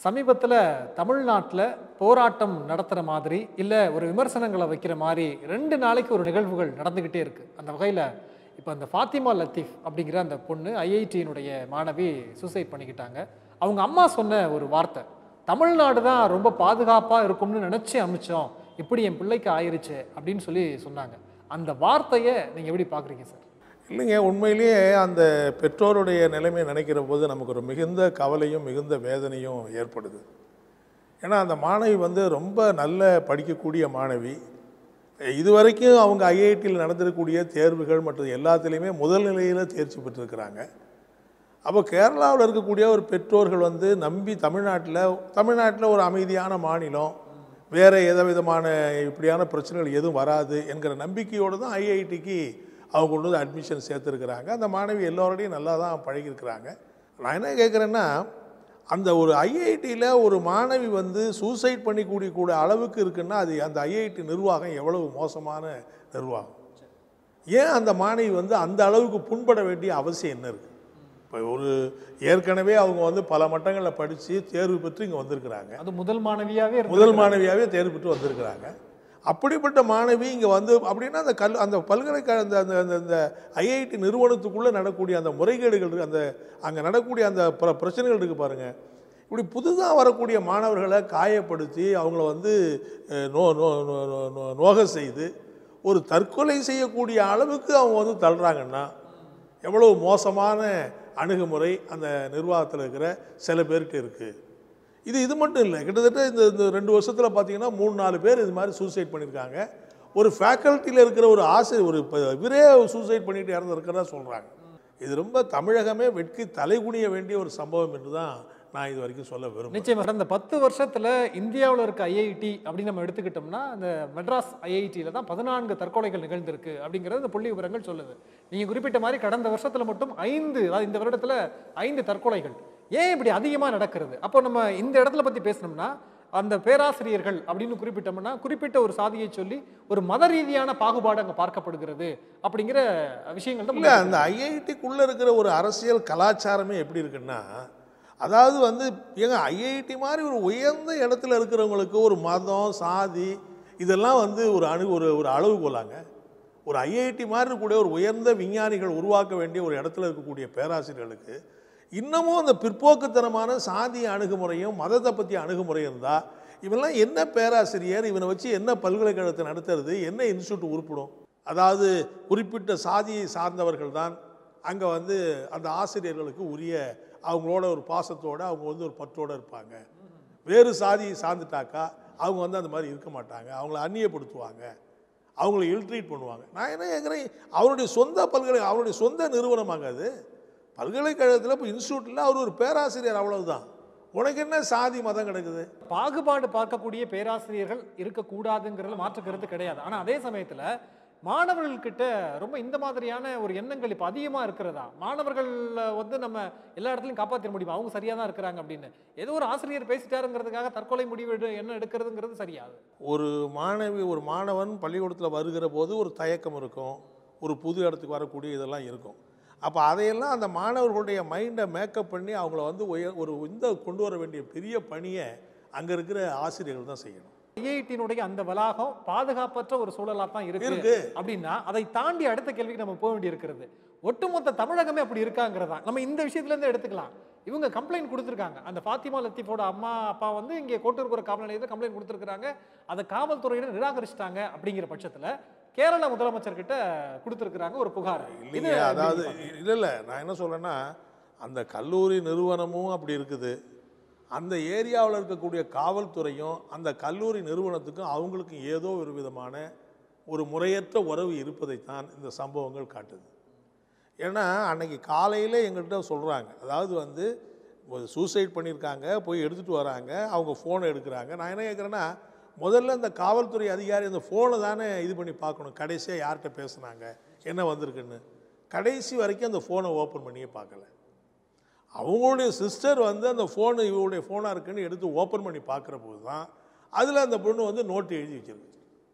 சமீபத்தில் தமிழ்நாட்டில் போராட்டம் நடத்துகிற மாதிரி இல்லை ஒரு விமர்சனங்களை வைக்கிற மாதிரி ரெண்டு நாளைக்கு ஒரு நிகழ்வுகள் நடந்துக்கிட்டே இருக்குது அந்த வகையில் இப்போ அந்த ஃபாத்திமா லத்தீஃப் அப்படிங்கிற அந்த பொண்ணு ஐஐடியினுடைய மாணவி சூசைட் பண்ணிக்கிட்டாங்க அவங்க அம்மா சொன்ன ஒரு வார்த்தை தமிழ்நாடு தான் ரொம்ப பாதுகாப்பாக இருக்கும்னு நினச்சி அமைச்சோம் இப்படி என் பிள்ளைக்கு ஆயிருச்சு அப்படின்னு சொல்லி சொன்னாங்க அந்த வார்த்தையை நீங்கள் எப்படி பார்க்குறீங்க சார் இல்லைங்க உண்மையிலேயே அந்த பெற்றோருடைய நிலைமையை நினைக்கிற போது நமக்கு ஒரு மிகுந்த கவலையும் மிகுந்த வேதனையும் ஏற்படுது ஏன்னா அந்த மாணவி வந்து ரொம்ப நல்ல படிக்கக்கூடிய மாணவி இதுவரைக்கும் அவங்க ஐஐடியில் நடந்திருக்கக்கூடிய தேர்வுகள் மற்றும் எல்லாத்துலேயுமே முதல் நிலையில் தேர்ச்சி பெற்றிருக்கிறாங்க அப்போ கேரளாவில் இருக்கக்கூடிய ஒரு பெற்றோர்கள் வந்து நம்பி தமிழ்நாட்டில் தமிழ்நாட்டில் ஒரு அமைதியான மாநிலம் வேறு எத விதமான இப்படியான பிரச்சனைகள் எதுவும் வராது என்கிற நம்பிக்கையோடு தான் ஐஐடிக்கு அவங்க கொண்டு வந்து அட்மிஷன் சேர்த்துருக்குறாங்க அந்த மாணவி எல்லோரோடையும் நல்லா தான் பழகியிருக்கிறாங்க நான் என்ன கேட்குறேன்னா அந்த ஒரு ஐஐடியில் ஒரு மாணவி வந்து சூசைட் பண்ணிக்கூடிய கூட அளவுக்கு இருக்குன்னா அது அந்த ஐஐடி நிர்வாகம் எவ்வளவு மோசமான நிர்வாகம் ஏன் அந்த மாணவி வந்து அந்த அளவுக்கு புண்பட வேண்டிய அவசியம் என்ன இருக்குது இப்போ ஒரு ஏற்கனவே அவங்க வந்து பல மட்டங்களில் படித்து தேர்வு பெற்று இங்கே வந்திருக்கிறாங்க அது முதல் மாணவியாகவே முதல் மாணவியாகவே தேர்வு பெற்று வந்திருக்கிறாங்க அப்படிப்பட்ட மாணவி இங்கே வந்து அப்படின்னா அந்த கல் அந்த பல்கலைக்கழக அந்த அந்த அந்த அந்த ஐஐடி நிறுவனத்துக்குள்ளே நடக்கக்கூடிய அந்த முறைகேடுகள் இருக்கு, அந்த அங்கே நடக்கக்கூடிய அந்த பிர பிரச்சனைகள் இருக்குது பாருங்கள் இப்படி புதுதாக வரக்கூடிய மாணவர்களை காயப்படுத்தி அவங்கள வந்து அஹ், நோ நோ நோ- நோ- நோ- நோக செய்து ஒரு தற்கொலை செய்யக்கூடிய அளவுக்கு அவங்க வந்து தள்ளுறாங்கன்னா எவ்வளவு மோசமான அணுகுமுறை அந்த நிர்வாகத்தில் இருக்கிற சில பேர்கிட்ட இருக்குது இது இது மட்டும் இல்லை கிட்டத்தட்ட இந்த இந்த ரெண்டு வருஷத்தில் பார்த்தீங்கன்னா மூணு நாலு பேர் இது மாதிரி சூசைட் பண்ணியிருக்காங்க ஒரு ஃபேக்கல்ட்டியில் இருக்கிற ஒரு ஆசிரியர் ஒரு இப்போ இவரே சூசைட் பண்ணிட்டு இறந்துருக்கிறதா சொல்கிறாங்க இது ரொம்ப தமிழகமே வெட்கி தலைகுனிய வேண்டிய ஒரு சம்பவம் என்று தான் நான் இது வரைக்கும் சொல்ல விரும்புகிறேன் நிச்சயமா கடந்த பத்து வருஷத்துல இந்தியாவில் இருக்க ஐஐடி அப்படின்னு நம்ம எடுத்துக்கிட்டோம்னா அந்த மெட்ராஸ் ஐஐடியில தான் பதினான்கு தற்கொலைகள் நிகழ்ந்திருக்கு அப்படிங்கிறது இந்த புள்ளி விவரங்கள் சொல்லுது நீங்க குறிப்பிட்ட மாதிரி கடந்த வருஷத்துல மட்டும் ஐந்து அதாவது இந்த வருடத்துல ஐந்து தற்கொலைகள் ஏன் இப்படி அதிகமா நடக்கிறது அப்போ நம்ம இந்த இடத்துல பத்தி பேசணும்னா அந்த பேராசிரியர்கள் அப்படின்னு குறிப்பிட்டோம்னா குறிப்பிட்ட ஒரு சாதியை சொல்லி ஒரு மத ரீதியான பாகுபாடு அங்க பார்க்கப்படுகிறது அப்படிங்கிற விஷயங்கள் தான் இல்லை அந்த ஐஐடிக்குள்ளே இருக்கிற ஒரு அரசியல் கலாச்சாரமே எப்படி இருக்குன்னா அதாவது வந்து ஏங்க ஐஐடி மாதிரி ஒரு உயர்ந்த இடத்துல இருக்கிறவங்களுக்கு ஒரு மதம் சாதி இதெல்லாம் வந்து ஒரு அணு ஒரு ஒரு அளவுகோலாங்க ஒரு ஐஐடி மாதிரி இருக்கக்கூடிய ஒரு உயர்ந்த விஞ்ஞானிகள் உருவாக்க வேண்டிய ஒரு இடத்துல இருக்கக்கூடிய பேராசிரியர்களுக்கு இன்னமும் அந்த பிற்போக்குத்தனமான சாதி அணுகுமுறையும் மதத்தை பற்றிய அணுகுமுறையும் இருந்தால் இவெல்லாம் என்ன பேராசிரியர் இவனை வச்சு என்ன பல்கலைக்கழகத்தை நடத்துறது என்ன இன்ஸ்டியூட் உருப்பிடும் அதாவது குறிப்பிட்ட சாதியை சார்ந்தவர்கள் தான் அங்கே வந்து அந்த ஆசிரியர்களுக்கு உரிய அவங்களோட ஒரு பாசத்தோட அவங்க வந்து ஒரு பற்றோடு இருப்பாங்க வேறு சாதியை சார்ந்துட்டாக்கா அவங்க வந்து அந்த மாதிரி இருக்க மாட்டாங்க அவங்கள அந்நியப்படுத்துவாங்க அவங்கள இல்ட்ரீட் பண்ணுவாங்க நான் என்ன கேட்குறேன் அவருடைய சொந்த பல்கலை அவருடைய சொந்த நிறுவனமாங்க அது பல்கலைக்கழகத்தில் இப்போ இன்ஸ்டியூட்டில் அவர் ஒரு பேராசிரியர் அவ்வளவுதான் உனக்கு என்ன சாதி மதம் கிடக்குது பாகுபாடு பார்க்கக்கூடிய பேராசிரியர்கள் இருக்கக்கூடாதுங்கிறதுல மாற்று கருத்து கிடையாது ஆனா அதே சமயத்துல மாணவர்கள்கிட்ட ரொம்ப இந்த மாதிரியான ஒரு எண்ணங்கள் இப்போ அதிகமா இருக்கிறதா மாணவர்கள் வந்து நம்ம எல்லா இடத்துலையும் காப்பாற்ற முடியுமா அவங்க சரியா தான் இருக்கிறாங்க அப்படின்னு ஏதோ ஒரு ஆசிரியர் பேசிட்டாருங்கிறதுக்காக தற்கொலை முடிவு எடு- என்ன எடுக்கிறதுங்கிறது சரியாது ஒரு மாணவி ஒரு மாணவன் பள்ளிக்கூடத்தில் வருகிற போது ஒரு தயக்கம் இருக்கும் ஒரு புது இடத்துக்கு வரக்கூடிய இதெல்லாம் இருக்கும் அப்போ அதையெல்லாம் அந்த மாணவர்களுடைய மைண்டை மேக்கப் பண்ணி அவங்கள வந்து உய- ஒரு இந்த கொண்டு வர வேண்டிய பெரிய பணியை அங்கே இருக்கிற ஆசிரியர்கள் தான் செய்யணும் ஐஐடியினுடைய அந்த வளாகம் பாதுகாப்பற்ற ஒரு சூழலா தான் இருக்கு இருக்கு அப்படின்னா அதை தாண்டி அடுத்த கேள்விக்கு நம்ம போக வேண்டி இருக்கிறது ஒட்டுமொத்த தமிழகமே அப்படி இருக்காங்கிறதா நம்ம இந்த விஷயத்துல இருந்து எடுத்துக்கலாம் இவங்க கம்ப்ளைண்ட் கொடுத்துருக்காங்க அந்த ஃபாத்திமா லத்தீஃபோட அம்மா அப்பா வந்து இங்கே கோட்டூர்புர காவல் நிலையத்தில் கம்ப்ளைண்ட் கொடுத்துருக்காங்க அதை காவல்துறையினர் நிராகரிச்சிட்டாங்க அப்படிங்கிற பட்சத்துல கேரள முதலமைச்சர் கிட்ட கொடுத்துருக்காங்க ஒரு புகார் இல்லைங்க அதாவது இல்லை இல்லை நான் என்ன சொல்றேன்னா அந்த கல்லூரி நிறுவனமும் அப்படி இருக்குது அந்த ஏரியாவில் இருக்கக்கூடிய காவல்துறையும் அந்த கல்லூரி நிறுவனத்துக்கும் அவங்களுக்கும் ஏதோ ஒரு விதமான ஒரு முறையற்ற உறவு இருப்பதைத்தான் இந்த சம்பவங்கள் காட்டுது ஏன்னா அன்னைக்கு காலையில் எங்கள்கிட்ட சொல்கிறாங்க அதாவது வந்து சூசைட் பண்ணியிருக்காங்க போய் எடுத்துகிட்டு வராங்க அவங்க ஃபோனை எடுக்கிறாங்க நான் என்ன கேட்குறேன்னா முதல்ல இந்த காவல்துறை அதிகாரி அந்த ஃபோனை தானே இது பண்ணி பார்க்கணும் கடைசியாக யார்கிட்ட பேசுனாங்க என்ன வந்திருக்குன்னு கடைசி வரைக்கும் அந்த ஃபோனை ஓப்பன் பண்ணியே பார்க்கல அவங்களுடைய சிஸ்டர் வந்து அந்த ஃபோனு இவங்களுடைய ஃபோனாக இருக்குன்னு எடுத்து ஓப்பன் பண்ணி பார்க்குற போது தான் அதில் அந்த பொண்ணு வந்து நோட்டு எழுதி வச்சிருக்கு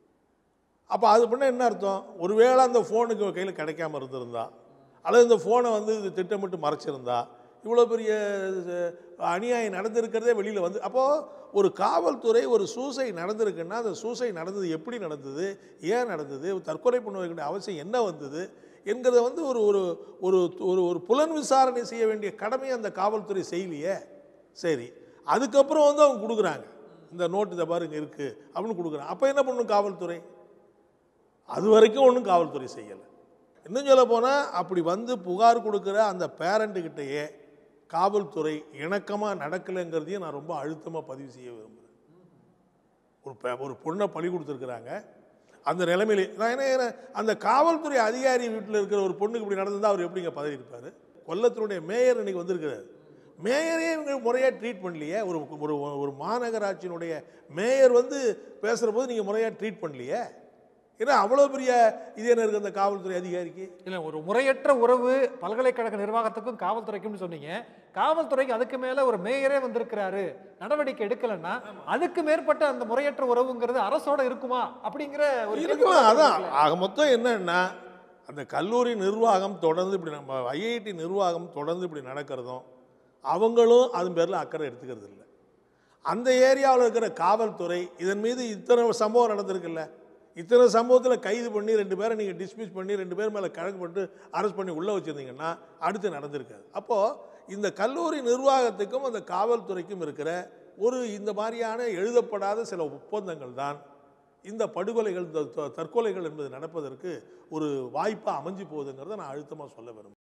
அப்போ அது பண்ண என்ன அர்த்தம் ஒருவேளை அந்த ஃபோனுக்கு கையில் கிடைக்காம இருந்திருந்தா அல்லது இந்த ஃபோனை வந்து இது திட்டமிட்டு மறைச்சிருந்தா இவ்வளோ பெரிய அஹ், அநியாயம் நடந்திருக்கிறதே வெளியில் வந்து அப்போது ஒரு காவல்துறை ஒரு சூசை நடந்திருக்குன்னா அந்த சூசை நடந்தது எப்படி நடந்தது ஏன் நடந்தது தற்கொலை பண்ண வேண்டிய அவசியம் என்ன வந்தது என்கிறத வந்து ஒரு ஒரு ஒரு ஒரு ஒரு புலன் விசாரணை செய்ய வேண்டிய கடமை அந்த காவல்துறை செய்யலையே சரி அதுக்கப்புறம் வந்து அவங்க கொடுக்குறாங்க இந்த நோட்டு இதை பாருங்க இருக்குது அப்படின்னு கொடுக்குறாங்க அப்போ என்ன பண்ணும் காவல்துறை அது வரைக்கும் ஒன்றும் காவல்துறை செய்யலை இன்னும் சொல்ல போனால் அப்படி வந்து புகார் கொடுக்குற அந்த பேரண்ட்டுக்கிட்டேயே காவல்துறை இணக்கமாக நடக்கலைங்கிறதையும் நான் ரொம்ப அழுத்தமாக பதிவு செய்ய விரும்புகிறேன் ஒரு பெ- ஒரு பொண்ணை பழி கொடுத்துருக்குறாங்க அந்த நிலைமையிலே நான் என்ன செய்றேன், அந்த காவல்துறை அதிகாரி வீட்டில் இருக்கிற ஒரு பொண்ணுக்கு இப்படி நடந்ததா அவர் எப்படிங்க பதவி இருப்பார் கொல்லத்தினுடைய மேயர் இன்னைக்கு வந்திருக்கிறார் மேயரே இவங்க முறையாக ட்ரீட் பண்ணலையே ஒரு ஒரு ஒரு மாநகராட்சியினுடைய மேயர் வந்து பேசுகிற போது நீங்கள் முறையாக ட்ரீட் பண்ணலையே ஏன்னா அவ்வளோ பெரிய இது என்ன இருக்குது அந்த காவல்துறை அதிகாரிக்கு இல்ல ஒரு முறையற்ற உறவு பல்கலைக்கழக நிர்வாகத்துக்கும் காவல்துறைக்கும் சொன்னீங்க காவல்துறைக்கு அதுக்கு மேல ஒரு மேயரே வந்திருக்கிறாரு நடவடிக்கை எடுக்கலன்னா அதுக்கு மேற்பட்ட அந்த முறையற்ற உறவுங்கிறது அரசோட இருக்குமா அப்படிங்கிற ஒரு கேள்வி இருக்கலாம் அதான் ஆக மொத்தம் என்னன்னா அந்த கல்லூரி நிர்வாகம் தொடர்ந்து இப்படி நம்ம ஐஐடி நிர்வாகம் தொடர்ந்து இப்படி நடக்கிறதும் அவங்களும் அதன் பேரில் அக்கறை எடுத்துக்கிறது இல்லை அந்த ஏரியாவில் இருக்கிற காவல்துறை இதன் மீது இத்தனை சம்பவம் நடந்திருக்குல்ல இத்தனை சம்பவத்தில் கைது பண்ணி ரெண்டு பேரை நீங்கள் டிஸ்மிஸ் பண்ணி ரெண்டு பேர் மேலே கணக்கு போட்டு அரெஸ்ட் பண்ணி உள்ளே வச்சுருந்தீங்கன்னா அடுத்து நடந்திருக்காது அப்போது இந்த கல்லூரி நிர்வாகத்துக்கும் அந்த காவல்துறைக்கும் இருக்கிற ஒரு இந்த மாதிரியான எழுதப்படாத சில ஒப்பந்தங்கள் தான் இந்த படுகொலைகள் இந்த த- தற்கொலைகள் என்பது நடப்பதற்கு ஒரு வாய்ப்பாக அமைஞ்சு போகுதுங்கிறத நான் அழுத்தமாக சொல்ல விரும்புகிறேன்